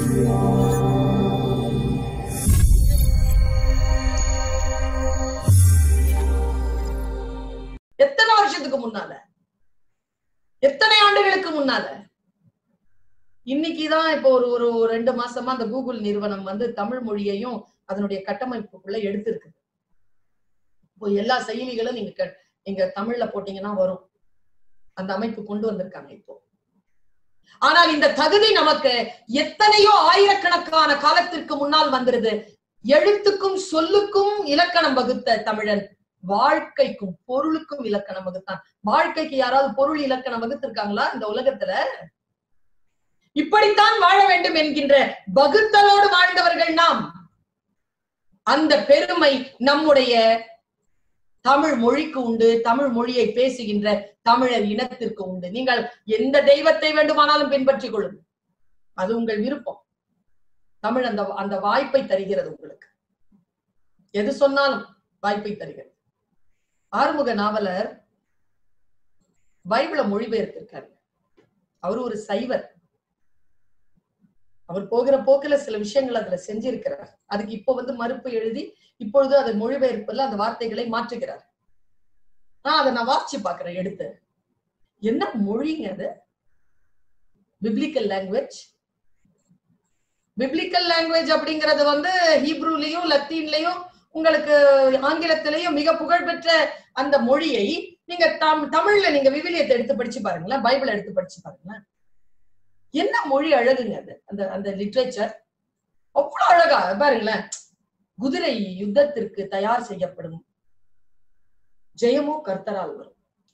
எத்தனை வருஷத்துக்கு முன்னால எத்தனை ஆண்டுகளுக்கு முன்னால இன்னைக்குதான் இப்போ ஒரு ஒரு ஒரு ரெண்டு மாசமா அந்த கூகுள் நிறுவனம் வந்து தமிழ் மொழியையும் அதனுடைய கட்டமைப்புக்குள்ள எடுத்திருக்கு இப்போ எல்லா செயலிகளும் நீங்க க- நீங்க தமிழ்ல போட்டீங்கன்னா வரும் அந்த அமைப்பு கொண்டு வந்திருக்காங்க இப்போ ஆனால் இந்த தகுதி நமக்கு எத்தனையோ ஆயிரக்கணக்கான காலத்திற்கு முன்னால் வந்துருது எழுத்துக்கும் சொல்லுக்கும் இலக்கணம் வகுத்த தமிழன் வாழ்க்கைக்கும் பொருளுக்கும் இலக்கணம் வகுத்தான் வாழ்க்கைக்கு யாராவது பொருள் இலக்கணம் வகுத்திருக்காங்களா இந்த உலகத்துல இப்படித்தான் வாழ வேண்டும் என்கின்ற வகுத்தலோடு வாழ்ந்தவர்கள் நாம் அந்த பெருமை நம்முடைய தமிழ் மொழிக்கு உண்டு தமிழ் மொழியை பேசுகின்ற தமிழர் இனத்திற்கு உண்டு நீங்கள் எந்த தெய்வத்தை வேண்டுமானாலும் பின்பற்றிக் கொள்ளுங்கள் அது உங்கள் விருப்பம் தமிழ் அந்த அந்த வாய்ப்பை தருகிறது உங்களுக்கு எது சொன்னாலும் வாய்ப்பை தருகிறது ஆறுமுக நாவலர் பைபிள மொழிபெயர்த்திருக்காரு அவர் ஒரு சைவர் அவர் போகிற போக்குல சில விஷயங்கள் அதுல செஞ்சிருக்கிறார் அதுக்கு இப்போ வந்து மறுப்பு எழுதி இப்பொழுது அதை மொழிபெயர்ப்புல அந்த வார்த்தைகளை மாற்றுகிறார் நான் அதை நான் வாசிச்சு பாக்குறேன் எடுத்து என்ன மொழிங்க அது பிப்ளிக்கல் லாங்குவேஜ் பிப்ளிக்கல் லாங்குவேஜ் அப்படிங்கிறது வந்து ஹீப்ரூலயும் லத்தீன்லயும் உங்களுக்கு ஆங்கிலத்திலையும் மிக புகழ்பெற்ற அந்த மொழியை நீங்க தம் தமிழ்ல நீங்க விவிலியத்தை எடுத்து படிச்சு பாருங்களேன் பைபிள் எடுத்து படிச்சு பாருங்களேன் என்ன மொழி அழகுங்க அது அந்த அந்த லிட்ரேச்சர் அவ்வளவு அழகா பாருங்களேன் குதிரை யுத்தத்திற்கு தயார் செய்யப்படும் ஜெயமோ கர்த்தரால் வரும்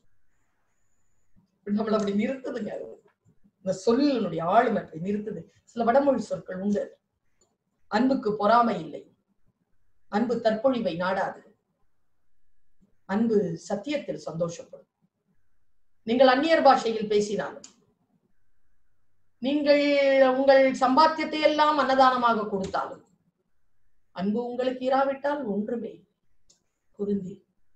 நம்மள அப்படி நிறுத்துதுங்க அது இந்த சொல்லினுடைய ஆளுமை அப்படி நிறுத்துது சில வடமொழி சொற்கள் உண்டு அன்புக்கு பொறாமை இல்லை அன்பு தற்பொழிவை நாடாது அன்பு சத்தியத்தில் சந்தோஷப்படும் நீங்கள் அந்நியர் பாஷையில் பேசினாலும் நீங்கள் உங்கள் சம்பாத்தியத்தை எல்லாம் அன்னதானமாக கொடுத்தாலும் அன்பு உங்களுக்கு இராவிட்டால் ஒன்றுமே குருந்தி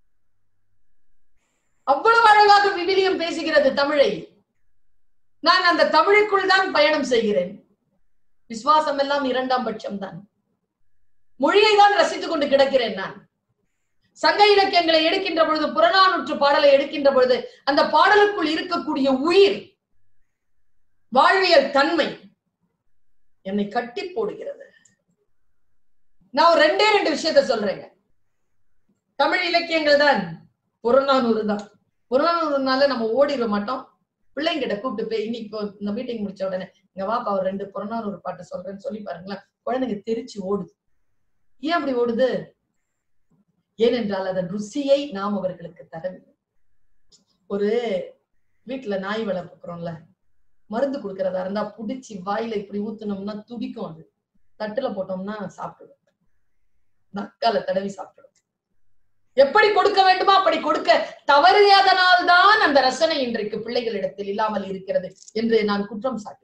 அவ்வளவு அழகாக விவிலியம் பேசுகிறது தமிழை நான் அந்த தமிழுக்குள் தான் பயணம் செய்கிறேன் விசுவாசம் எல்லாம் இரண்டாம் பட்சம் தான் மொழியை தான் ரசித்துக் கொண்டு கிடக்கிறேன் நான் சங்க இலக்கியங்களை எடுக்கின்ற பொழுது புறநானூற்று பாடலை எடுக்கின்ற பொழுது அந்த பாடலுக்குள் இருக்கக்கூடிய உயிர் வாழ்வியல் தன்மை என்னை கட்டி போடுகிறது நான் ஒரு ரெண்டே ரெண்டு விஷயத்த சொல்றேங்க தமிழ் இலக்கியங்கள் தான் புறநானூறு தான் புறநானூறுனால நம்ம ஓடிட மாட்டோம் பிள்ளைங்கிட்ட கூப்பிட்டு போய் இன்னைக்கு இப்போ இந்த மீட்டிங் முடிச்ச உடனே இங்க வாப்பா ஒரு ரெண்டு புறநானூறு பாட்டு சொல்றேன்னு சொல்லி பாருங்களேன் குழந்தைங்க தெரிச்சு ஓடுது ஏன் அப்படி ஓடுது ஏனென்றால் அதன் ருசியை நாம் அவர்களுக்கு தரவில்லை ஒரு வீட்டுல நாய் வளர்ப்புறோம்ல மருந்து கொடுக்கறதா இருந்தா புடிச்சு வாயில இப்படி ஊத்துனோம்னா துடிக்கும் அது தட்டுல போட்டோம்னா சாப்பிடுவோம் நக்கால தடவி சாப்பிடுவோம் எப்படி கொடுக்க வேண்டுமோ அப்படி கொடுக்க தவறியதனால் தான் அந்த ரசனை இன்றைக்கு பிள்ளைகளிடத்தில் இல்லாமல் இருக்கிறது என்று நான் குற்றம் சாட்டுகிறேன்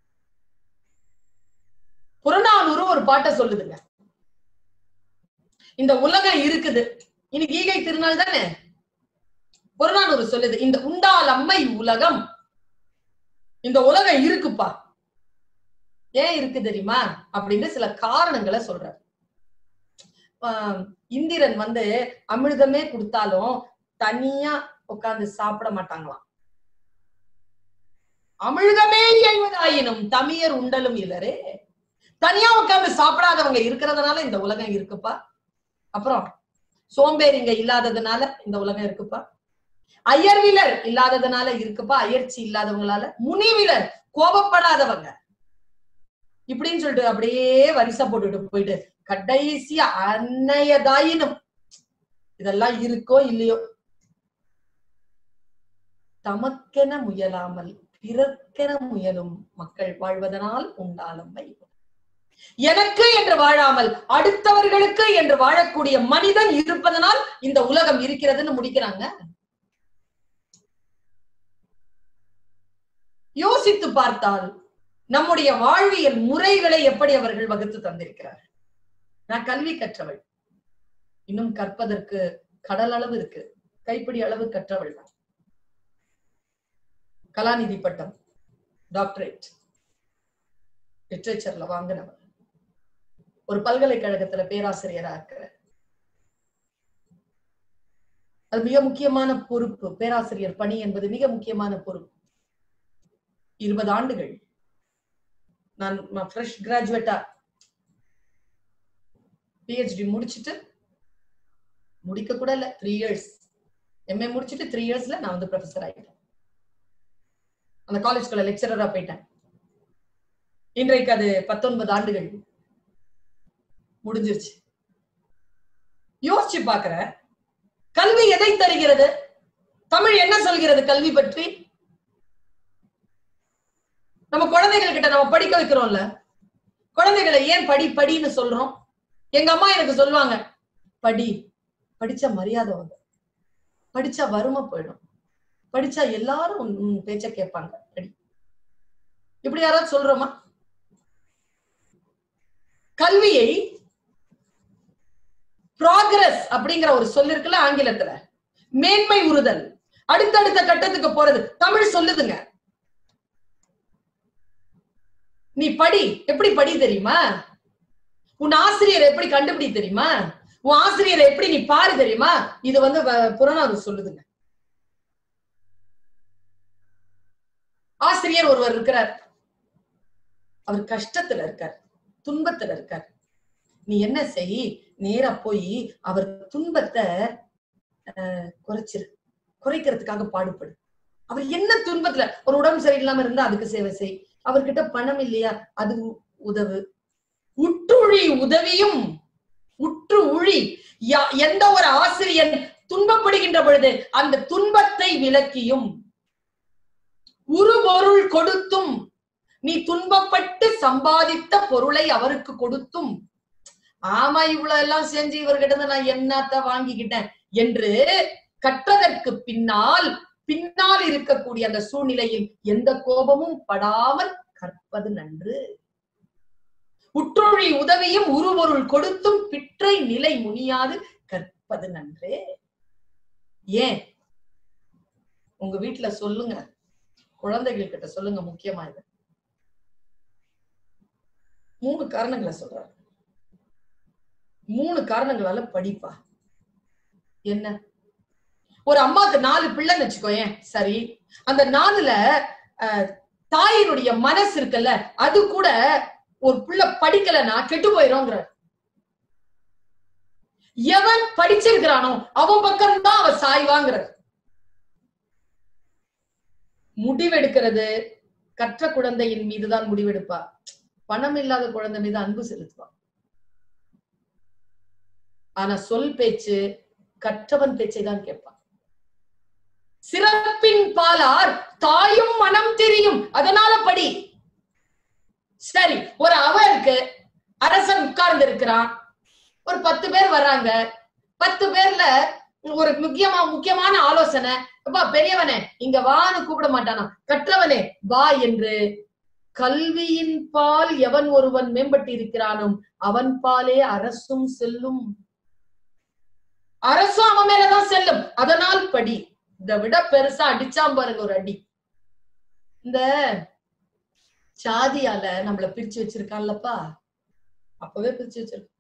புறநானூறு ஒரு பாட்டை சொல்லுதுங்க இந்த உலகம் இருக்குது இன்னைக்கு ஈகை திருநாள் தானே புறநானூறு சொல்லுது இந்த உண்டால் அம்மை உலகம் இந்த உலகம் இருக்குப்பா ஏன் இருக்கு தெரியுமா அப்படின்னு சில காரணங்களை சொல்றாரு ஆஹ் இந்திரன் வந்து அமிர்தமே கொடுத்தாலும் தனியா உட்கார்ந்து சாப்பிட மாட்டாங்களாம் அமிர்தமே இயல்வதாயினும் தமியர் உண்டலும் இல்லரே தனியா உட்கார்ந்து சாப்பிடாதவங்க இருக்கிறதுனால இந்த உலகம் இருக்குப்பா அப்புறம் சோம்பேறிங்க இல்லாததுனால இந்த உலகம் இருக்குப்பா அயர்விலர் இல்லாததுனால இருக்குப்பா அயற்சி இல்லாதவங்களால முனிவிலர் கோபப்படாதவங்க இப்படின்னு சொல்லிட்டு அப்படியே வரிசை போட்டுட்டு போயிட்டு கடைசியா அன்னையதாயினும் இதெல்லாம் இருக்கோ இல்லையோ தமக்கென முயலாமல் பிறர்க்கென முயலும் மக்கள் வாழ்வதனால் உண்டாலம்மை எனக்கு என்று வாழாமல் அடுத்தவர்களுக்கு என்று வாழக்கூடிய மனிதன் இருப்பதனால் இந்த உலகம் இருக்கிறதுன்னு முடிக்கிறாங்க யோசித்து பார்த்தால் நம்முடைய வாழ்வியல் முறைகளை எப்படி அவர்கள் வகுத்து தந்திருக்கிறார் நான் கல்வி கற்றவள் இன்னும் கற்பதற்கு கடல் அளவு இருக்கு கைப்பிடி அளவு கற்றவள் தான் கலாநிதி பட்டம் டாக்டரேட் லிட்ரேச்சர்ல வாங்கினவர் ஒரு பல்கலைக்கழகத்துல பேராசிரியரா இருக்கிறார் அது மிக முக்கியமான பொறுப்பு பேராசிரியர் பணி என்பது மிக முக்கியமான பொறுப்பு இருபது ஆண்டுகள் நான் ஃப்ரெஷ் கிராஜுவேட்டா பிஹெச்டி முடிச்சிட்டு முடிக்க கூட இல்ல த்ரீ இயர்ஸ் எம்ஏ முடிச்சிட்டு த்ரீ இயர்ஸ்ல நான் வந்து ப்ரொஃபஸர் ஆயிட்டேன் அந்த காலேஜ்குள்ள லெக்சரரா போயிட்டேன் இன்றைக்கு அது பத்தொன்பது ஆண்டுகள் முடிஞ்சிருச்சு யோசிச்சு பாக்குற கல்வி எதை தருகிறது தமிழ் என்ன சொல்கிறது கல்வி பற்றி நம்ம குழந்தைகள் கிட்ட நம்ம படிக்க வைக்கிறோம்ல குழந்தைகளை ஏன் படி படின்னு சொல்றோம் எங்க அம்மா எனக்கு சொல்லுவாங்க படி படிச்சா மரியாதை வரும் படிச்சா வறுமை போயிடும் படிச்சா எல்லாரும் உன் உன் பேச்ச கேட்பாங்க படி இப்படி யாராவது சொல்றோமா கல்வியை ப்ராக்ரஸ் அப்படிங்கிற ஒரு சொல் இருக்குல்ல ஆங்கிலத்துல மேன்மை உறுதல் அடுத்தடுத்த கட்டத்துக்கு போறது தமிழ் சொல்லுதுங்க நீ படி எப்படி படி தெரியுமா உன் ஆசிரியர் எப்படி கண்டுபிடி தெரியுமா உன் ஆசிரியரை எப்படி நீ பாரு தெரியுமா இது வந்து வ- புறநானூறு சொல்லுதுங்க ஆசிரியர் ஒருவர் இருக்கிறார் அவர் கஷ்டத்துல இருக்கார் துன்பத்துல இருக்கார் நீ என்ன செய் நேரா போய் அவர் துன்பத்தை அஹ், குறைச்சிரு குறைக்கிறதுக்காக பாடுபடு அவர் என்ன துன்பத்துல ஒரு உடம்பு சரியில்லாம இருந்தா அதுக்கு சேவை செய் அவர்கிட்ட பணம் இல்லையா அது உ- உதவு உற்றுழி உதவியும் உற்று உழி யா- எந்த ஒரு ஆசிரியன் துன்பப்படுகின்ற பொழுது அந்த துன்பத்தை விலக்கியும் உருபொருள் கொடுத்தும் நீ துன்பப்பட்டு சம்பாதித்த பொருளை அவருக்கு கொடுத்தும் ஆமா இவ்வளவு எல்லாம் செஞ்சு இவர்கிட்ட இருந்து நான் என்னத்த வாங்கிக்கிட்டேன் என்று கற்றதற்கு பின்னால் பின்னால் இருக்கக்கூடிய அந்த சூழ்நிலையில் எந்த கோபமும் படாமல் கற்பது நன்று உற்றுழி உதவியும் உருவொருள் கொடுத்தும் பிற்றை நிலை முனியாது கற்பது நன்றே ஏன் உங்க வீட்டுல சொல்லுங்க குழந்தைகள் கிட்ட சொல்லுங்க முக்கியமா இது மூணு காரணங்களை சொல்றாரு மூணு காரணங்களால படிப்பா என்ன ஒரு அம்மாக்கு நாலு பிள்ளைன்னு வச்சுக்கோயேன் சரி அந்த நாலுல அஹ், தாயினுடைய மனசு இருக்குல்ல அது கூட ஒரு பிள்ளை படிக்கலைன்னா கெட்டு போயிடும்ங்கிற எவன் படிச்சிருக்கிறானோ அவன் பக்கம் தான் அவன் சாய்வாங்கிற முடிவெடுக்கிறது கற்ற குழந்தையின் மீதுதான் முடிவெடுப்பா பணம் இல்லாத குழந்தை மீது அன்பு செலுத்துவா ஆனா சொல் பேச்சு கற்றவன் பேச்சை தான் கேட்பான் சிறப்பின் பாலார் தாயும் மனம் தெரியும் அதனால படி சரி ஒரு அவ இருக்கு அரசன் உட்கார்ந்து இருக்கிறான் ஒரு பத்து பேர் வர்றாங்க பத்து பேர்ல ஒரு முக்கியமா முக்கியமான ஆலோசனை அப்பா பெரியவனே இங்க வான்னு கூப்பிட மாட்டானா கற்றவனே வா என்று கல்வியின் பால் எவன் ஒருவன் மேம்பட்டு இருக்கிறானும் அவன் பாலே அரசும் செல்லும் அரசும் அவன் மேலதான் செல்லும் அதனால் படி இதை விட பெருசா அடிச்சாம் பாருங்க ஒரு அடி இந்த சாதியால நம்மள பிரிச்சு வச்சிருக்கான்லப்பா அப்பவே பிரிச்சு வச்சிருக்க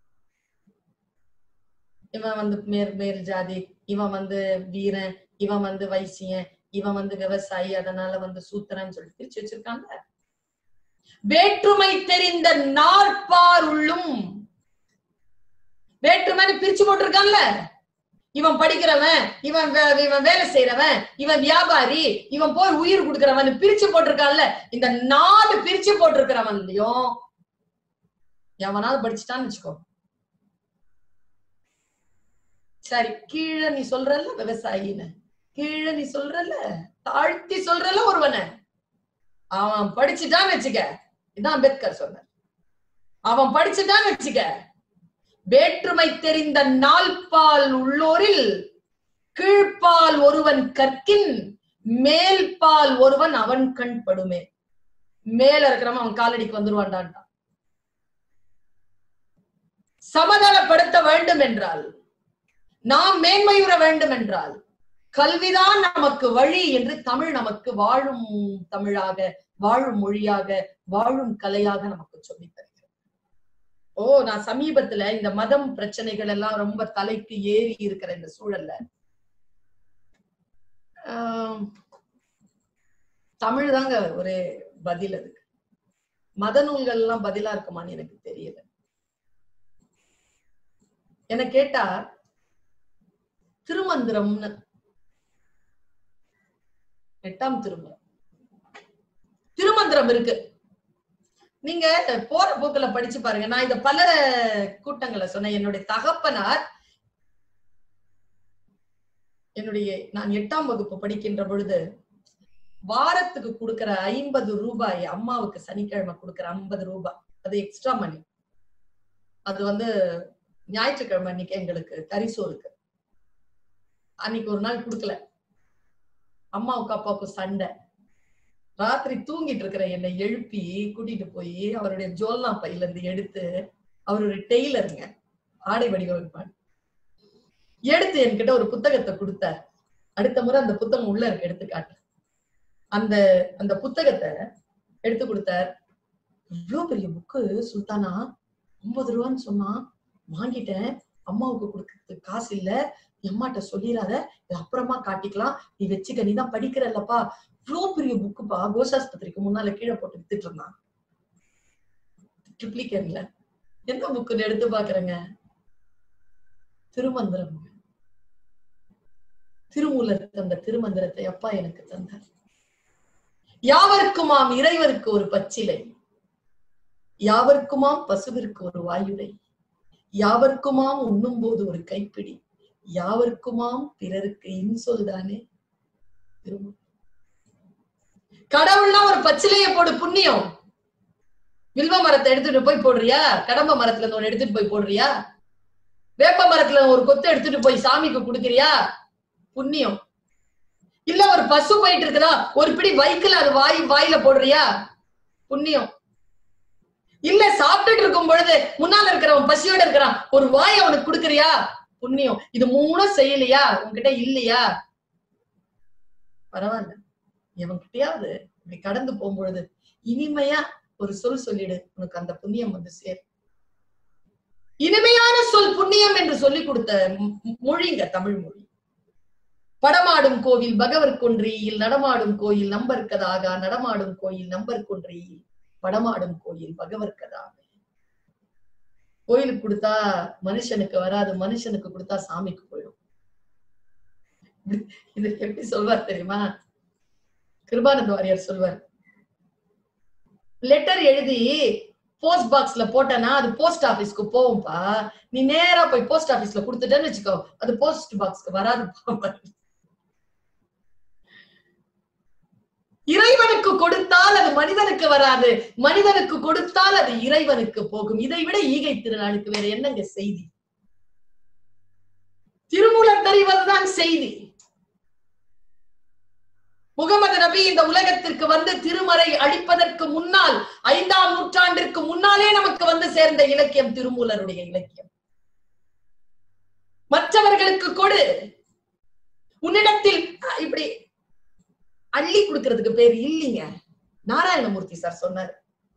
இவன் வந்து மேல் மேல் ஜாதி இவன் வந்து வீரன் இவன் வந்து வைசியன் இவன் வந்து விவசாயி அதனால வந்து சூத்திரன்னு சொல்லி பிரிச்சு வச்சிருக்காங்க வேற்றுமை தெரிந்த நாற்பார் உள்ளும் வேற்றுமைன்னு பிரிச்சு போட்டிருக்கான்ல இவன் படிக்கிறவன் இவன் வே- இவன் வேலை செய்யறவன் இவன் வியாபாரி இவன் போய் உயிர் கொடுக்கிறவன் பிரிச்சு போட்டிருக்கான்ல இந்த நாலு பிரிச்சு போட்டிருக்கிறவன்லயும் எவனாவது படிச்சுட்டான்னு வச்சுக்கோ சரி கீழே நீ சொல்றல்ல விவசாயின்னு கீழே நீ சொல்றல்ல தாழ்த்தி சொல்றல்ல ஒருவன அவன் படிச்சுட்டான்னு வச்சுக்க இதான் அம்பேத்கர் சொன்னார் அவன் படிச்சுட்டான்னு வச்சுக்க வேற்றுமை தெரிந்த நால்பால் உள்ளோரில் கீழ்ப்பால் ஒருவன் கற்கின் மேல்பால் ஒருவன் அவன் கண் படுமே மேல இருக்கிறவன் அவன் காலடிக்கு வந்துருவான்டான்ட்டான் சமதளப்படுத்த வேண்டும் என்றால் நாம் மேன்மையுற வேண்டும் என்றால் கல்விதான் நமக்கு வழி என்று தமிழ் நமக்கு வாழும் தமிழாக வாழும் மொழியாக வாழும் கலையாக நமக்கு சொல்லி தருகிறது ஓ நான் சமீபத்துல இந்த மதம் பிரச்சனைகள் எல்லாம் ரொம்ப தலைக்கு ஏறி இருக்கிற இந்த சூழல்ல ஆஹ், தமிழ் தாங்க ஒரு பதில் அதுக்கு மத நூல்கள் எல்லாம் பதிலா இருக்குமான்னு எனக்கு தெரியல என்ன கேட்டா திருமந்திரம்னு எட்டாம் திருமந்திரம் திருமந்திரம் இருக்கு நீங்க போற போக்குல படிச்சு பாருங்க நான் இத பல கூட்டங்களை சொன்னேன் என்னுடைய தகப்பனார் என்னுடைய நான் எட்டாம் வகுப்பு படிக்கின்ற பொழுது வாரத்துக்கு கொடுக்கிற ஐம்பது ரூபாய் அம்மாவுக்கு சனிக்கிழமை கொடுக்கிற ஐம்பது ரூபாய் அது எக்ஸ்ட்ரா மணி அது வந்து ஞாயிற்றுக்கிழமை அன்னைக்கு எங்களுக்கு கரிசோருக்கு அன்னைக்கு ஒரு நாள் கொடுக்கல அம்மாவுக்கு அப்பாவுக்கும் சண்டை ராத்திரி தூங்கிட்டு இருக்கிற என்னை எழுப்பி கூட்டிட்டு போய் அவருடைய ஜோல்னா பையில இருந்து எடுத்து அவருடைய டெய்லருங்க ஆடை வடிவமைப்பான் எடுத்து என்கிட்ட ஒரு புத்தகத்தை கொடுத்தார் அடுத்த முறை அந்த புத்தகம் உள்ள இருக்கு எடுத்து காட்டு அந்த அந்த புத்தகத்தை எடுத்து கொடுத்தார் இவ்வளவு பெரிய புக்கு சுல்தானா ஐம்பது ரூபான்னு சொன்னா வாங்கிட்டேன் அம்மாவுக்கு கொடுக்கறதுக்கு காசு இல்ல என் அம்மாட்ட சொல்லிடாத இது அப்புறமா காட்டிக்கலாம் நீ வச்சுக்க நீ தான் படிக்கிறல்லப்பா இவ்வளவு பெரிய புக்குப்பா கோசாஸ்பத்திரிக்கு முன்னால கீழே போட்டு வித்துட்டு இருந்தான் ட்ரிப்ளிகேன்ல எந்த புக்குன்னு எடுத்து பாக்குறேங்க திருமந்திரம் திருமூலர் தந்த திருமந்திரத்தை அப்பா எனக்கு தந்தார் யாவருக்குமாம் இறைவருக்கு ஒரு பச்சிலை யாவருக்குமாம் பசுவிற்கு ஒரு வாயுரை யாவருக்குமாம் உண்ணும் போது ஒரு கைப்பிடி யாவருக்குமாம் பிறருக்கு இன்சொல் தானே திருமூலர் கடவுள்னா ஒரு பச்சிலைய போடு புண்ணியம் வில்வ மரத்தை எடுத்துட்டு போய் போடுறியா கடம்ப மரத்துல இருந்து ஒண்ணு எடுத்துட்டு போய் போடுறியா வேப்ப மரத்துல ஒரு கொத்து எடுத்துட்டு போய் சாமிக்கு கொடுக்குறியா புண்ணியம் இல்ல ஒரு பசு போயிட்டு இருக்குதா ஒரு பிடி வைக்கல அது வாய் வாயில போடுறியா புண்ணியம் இல்ல சாப்பிட்டுட்டு இருக்கும் பொழுது முன்னால இருக்கிறவன் பசியோட இருக்கிறான் ஒரு வாய் அவனுக்கு கொடுக்குறியா புண்ணியம் இது மூணும் செய்யலையா உன்கிட்ட இல்லையா பரவாயில்ல எவன்கிட்டயாவது இப்படி கடந்து போகும்பொழுது இனிமையா ஒரு சொல் சொல்லிடு உனக்கு அந்த புண்ணியம் வந்து சேர் இனிமையான சொல் புண்ணியம் என்று சொல்லி கொடுத்த மொ- மொழிங்க தமிழ் மொழி படமாடும் கோவில் பகவர் கொன்றியில் நடமாடும் கோயில் நம்பர்க்கதாக நடமாடும் கோயில் நம்பர் கொன்றியில் படமாடும் கோயில் பகவர் கதாக கோயிலுக்கு கொடுத்தா மனுஷனுக்கு வராது மனுஷனுக்கு கொடுத்தா சாமிக்கு போயிடும் இது எப்படி சொல்வார் தெரியுமா கிருபானந்த வாரியார் சொல்வார் லெட்டர் எழுதி போஸ்ட் பாக்ஸ்ல போட்டனா அது போஸ்ட் ஆபீஸ்க்கு போகும்பா நீ நேரா போய் போஸ்ட் ஆபீஸ்ல கொடுத்துட்டேன்னு வச்சுக்கோ அது போஸ்ட் பாக்ஸ்க்கு வராது இறைவனுக்கு கொடுத்தால் அது மனிதனுக்கு வராது மனிதனுக்கு கொடுத்தால் அது இறைவனுக்கு போகும் இதை விட ஈகை திருநாளுக்கு வேற என்னங்க செய்தி திருமூலர் தெரிவதுதான் செய்தி முகமது நபி இந்த உலகத்திற்கு வந்து திருமறை அழிப்பதற்கு முன்னால் ஐந்தாம் நூற்றாண்டிற்கு முன்னாலே நமக்கு வந்து சேர்ந்த இலக்கியம் திருமூலருடைய இலக்கியம் மற்றவர்களுக்கு கொடு உன்னிடத்தில் அஹ், இப்படி அள்ளி கொடுக்கிறதுக்கு பேர் இல்லைங்க நாராயணமூர்த்தி சார் சொன்னார்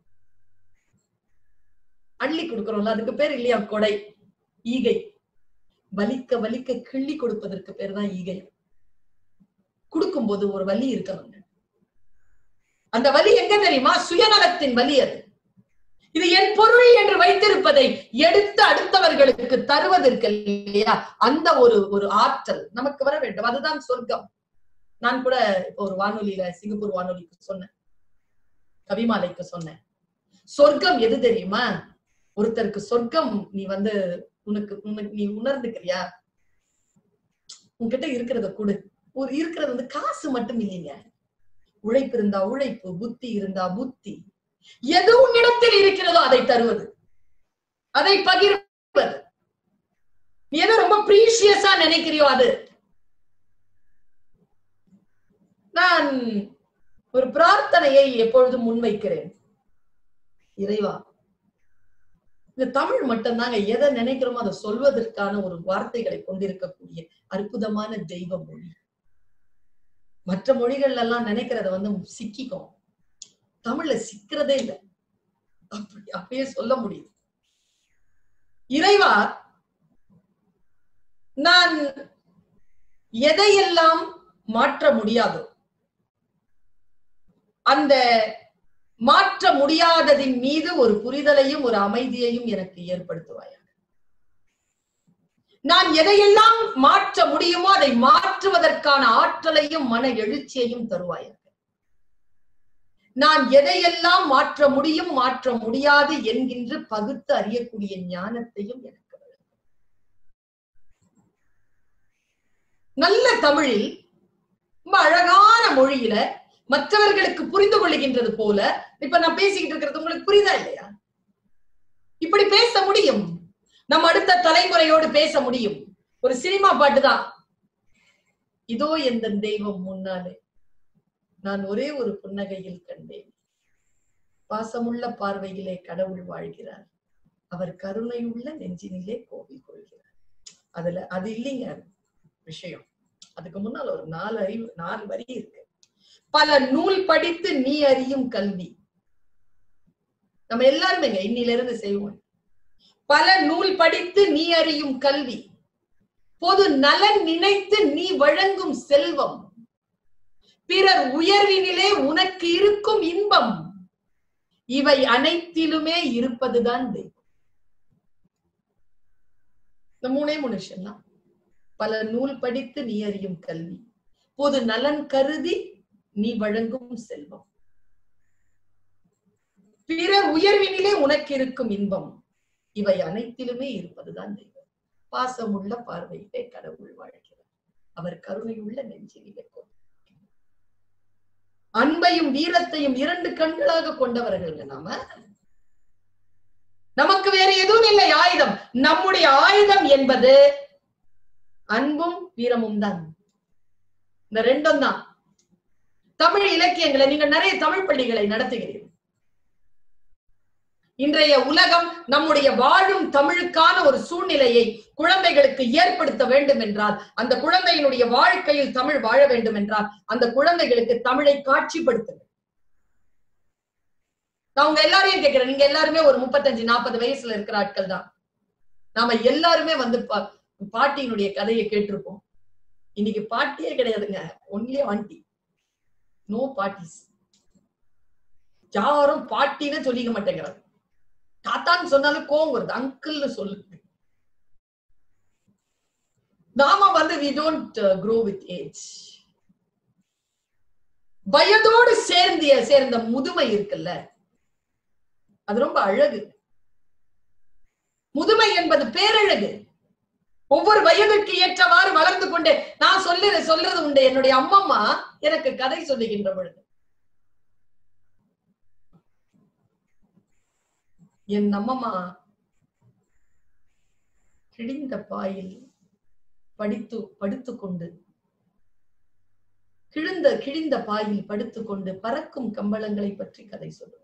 அள்ளி கொடுக்கிறோம்ல அதுக்கு பேர் இல்லையா கொடை ஈகை வலிக்க வலிக்க கிள்ளி கொடுப்பதற்கு பேர் தான் ஈகை கொடுக்கும்போது ஒரு வலி இருக்கணுங்க அந்த வலி எங்க தெரியுமா சுயநலத்தின் வலி அது இது என் பொருள் என்று வைத்திருப்பதை எடுத்து அடுத்தவர்களுக்கு தருவதற்கு இல்லையா அந்த ஒரு ஒரு ஆற்றல் நமக்கு வர வேண்டும் அதுதான் சொர்க்கம் நான் கூட இப்போ ஒரு வானொலியில சிங்கப்பூர் வானொலிக்கு சொன்னேன் கவிமாலைக்கு சொன்னேன் சொர்க்கம் எது தெரியுமா ஒருத்தருக்கு சொர்க்கம் நீ வந்து உனக்கு உனக்கு நீ உணர்ந்துக்கிறியா உன்கிட்ட இருக்கிறத கொடு ஒரு இருக்கிறது வந்து காசு மட்டும் இல்லைங்க உழைப்பு இருந்தா உழைப்பு புத்தி இருந்தா புத்தி எது உன்னிடத்தில் இருக்கிறதோ அதை தருவது அதை பகிர்வது நீ எதை ரொம்ப ப்ரீஷியஸா நினைக்கிறியோ அது நான் ஒரு பிரார்த்தனையை எப்பொழுதும் முன்வைக்கிறேன் இறைவா இந்த தமிழ் மட்டும்தாங்க எதை நினைக்கிறோமோ அதை சொல்வதற்கான ஒரு வார்த்தைகளை கொண்டிருக்கக்கூடிய அற்புதமான தெய்வ மொழி மற்ற மொழிகள்ல எல்லாம் நினைக்கிறத வந்து சிக்கிக்கும் தமிழ்ல சிக்கிறதே இல்லை அப்படி அப்படியே சொல்ல முடியும் இறைவா நான் எதையெல்லாம் மாற்ற முடியாதோ அந்த மாற்ற முடியாததின் மீது ஒரு புரிதலையும் ஒரு அமைதியையும் எனக்கு ஏற்படுத்துவாயாக நான் எதையெல்லாம் மாற்ற முடியுமோ அதை மாற்றுவதற்கான ஆற்றலையும் மன எழுச்சியையும் தருவாயாக நான் எதையெல்லாம் மாற்ற முடியும் மாற்ற முடியாது என்கின்ற பகுத்து அறியக்கூடிய ஞானத்தையும் எனக்கு வழங்கும். நல்ல தமிழில் ரொம்ப அழகான மொழியில மற்றவர்களுக்கு புரிந்து கொள்ளுகின்றது போல இப்ப நான் பேசிக்கிட்டு இருக்கிறது உங்களுக்கு புரியுதா இல்லையா இப்படி பேச முடியும் நம்ம அடுத்த தலைமுறையோடு பேச முடியும் ஒரு சினிமா பாட்டு தான் இதோ எந்த தெய்வம் முன்னாலே நான் ஒரே ஒரு புன்னகையில் கண்டேன் பாசமுள்ள பார்வையிலே கடவுள் வாழ்கிறார் அவர் கருணையுள்ள நெஞ்சினிலே கோவில் கொள்கிறார் அதுல அது இல்லைங்க விஷயம் அதுக்கு முன்னால் ஒரு நாலு அறிவு நாலு வரி இருக்கு பல நூல் படித்து நீ அறியும் கல்வி நம்ம எல்லாருமேங்க இன்னில இருந்து செய்வோம் பல நூல் படித்து நீ அறியும் கல்வி பொது நலன் நினைத்து நீ வழங்கும் செல்வம் பிறர் உயர்வினிலே உனக்கு இருக்கும் இன்பம் இவை அனைத்திலுமே இருப்பதுதான் தெய்வம் இந்த மூணே மூணு விஷயம் தான் பல நூல் படித்து நீ அறியும் கல்வி பொது நலன் கருதி நீ வழங்கும் செல்வம் பிறர் உயர்வினிலே உனக்கு இருக்கும் இன்பம் இவை அனைத்திலுமே இருப்பதுதான் தெய்வம் பாசமுள்ள பார்வையிலே கடவுள் வாழ்கிறார் அவர் கருணையுள்ள நெஞ்சினிலே கொண்டு அன்பையும் வீரத்தையும் இரண்டு கண்களாக கொண்டவர்கள் நாம நமக்கு வேற எதுவும் இல்லை ஆயுதம் நம்முடைய ஆயுதம் என்பது அன்பும் வீரமும் தான் இந்த ரெண்டும் தான் தமிழ் இலக்கியங்களை நீங்க நிறைய தமிழ் பள்ளிகளை நடத்துகிறீர்கள் இன்றைய உலகம் நம்முடைய வாழும் தமிழுக்கான ஒரு சூழ்நிலையை குழந்தைகளுக்கு ஏற்படுத்த வேண்டும் என்றால் அந்த குழந்தையினுடைய வாழ்க்கையில் தமிழ் வாழ வேண்டும் என்றால் அந்த குழந்தைகளுக்கு தமிழை காட்சிப்படுத்துங்க நான் உங்க எல்லாரையும் கேட்கிறேன் நீங்க எல்லாருமே ஒரு முப்பத்தஞ்சு நாற்பது வயசுல இருக்கிற ஆட்கள் தான் நாம எல்லாருமே வந்து பா- பாட்டியினுடைய கதையை கேட்டிருப்போம் இன்னைக்கு பாட்டியே கிடையாதுங்க ஒன்லி ஆண்டி நோ பாட்டிஸ் யாரும் பாட்டின்னு சொல்லிக்க மாட்டேங்கிறாங்க தாத்தான்னு சொன்னாலும் கோவம் வருது அங்கிள்னு சொல்லுங்க நாம வந்து we don't grow with age வயதோடு சேர்ந்திய சேர்ந்த முதுமை இருக்குல்ல அது ரொம்ப அழகு முதுமை என்பது பேரழகு ஒவ்வொரு வயதுக்கு ஏற்றவாறு வளர்ந்து கொண்டே நான் சொல்லு சொல்றது உண்டு என்னுடைய அம்மம்மா எனக்கு கதை சொல்லுகின்ற பொழுது என் அம்மம்மா கிழிந்த பாயில் படித்து படுத்துக்கொண்டு கிழிந்த கிழிந்த பாயில் படுத்துக்கொண்டு பறக்கும் கம்பளங்களை பற்றி கதை சொல்லுவார்